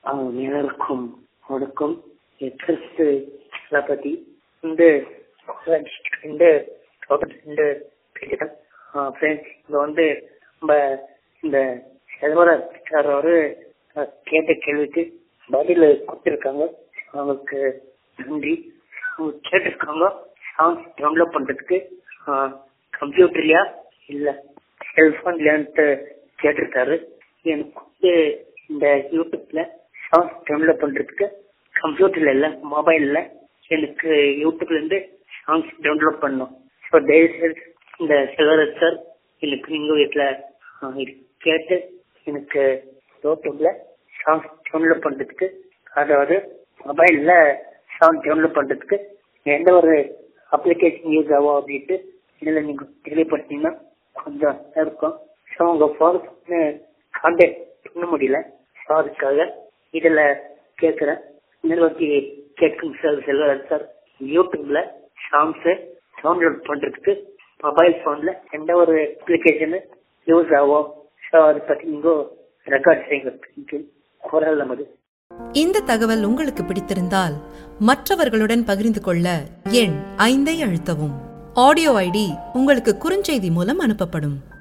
அனைவருக்கும் வணக்கம் கிறிஸ்து தளபதி இந்த இந்த இந்த பேசுகிறேன் ஃப்ரெண்ட்ஸ் இங்க வந்து நம்ம இந்த செல்வராஜ் சார் அவரு அஹ், கேட்ட கேள்விக்கு பதில் கொடுத்துருக்காங்க அவங்களுக்கு நன்றி அவங்க கேட்டிருக்காங்க சாங்ஸ் டவுன்லோட் பண்றதுக்கு கம்ப்யூட்டர்லயா இல்ல செல்போன்லன்ட்டு கேட்டிருக்காரு எனக்கு வந்து இந்த யூடியூப்ல சாங்ஸ் டவுன்லோட் பண்றதுக்கு கம்ப்யூட்டர்ல இல்ல மொபைல்ல எனக்கு யூடியூப்ல இருந்து சாங்ஸ் டவுன்லோட் பண்ணும் ஸோ தயவுசெய்து இந்த செல்வராஜ் சார் எனக்கு எங்க வீட்டுல ஆஹ், இது கேட்டு எனக்கு யூடியூப்ல சாங்ஸ் டவுன்லோட் பண்றதுக்கு அதாவது மொபைல்ல சாங் டவுன்லோட் பண்றதுக்கு எந்த ஒரு அப்ளிகேஷன் யூஸ் ஆகும் அப்படின்ட்டு இதுல நீங்க தெளிவுபடுத்தீங்கன்னா கொஞ்சம் இருக்கும் ஸோ உங்க ஃபோன் கான்டாக்ட் பண்ண முடியல ஸோ அதுக்காக இதுல கேட்குறேன் நிர்வாகி கேட்கும் சார் செல்வராஜ் சார் யூடியூப்ல சாங்ஸ் டவுன்லோட் பண்றதுக்கு மொபைல் போன்ல எந்த ஒரு அப்ளிகேஷனு யூஸ் ஆகும் ஸோ அதை பத்தி நீங்க ரெக்கார்ட் செய்யுங்க குரல் நமது இந்த தகவல் உங்களுக்கு பிடித்திருந்தால் மற்றவர்களுடன் பகிர்ந்து கொள்ள எண் ஐந்தை அழுத்தவும் ஆடியோ ஐடி உங்களுக்கு குறுஞ்செய்தி மூலம் அனுப்பப்படும்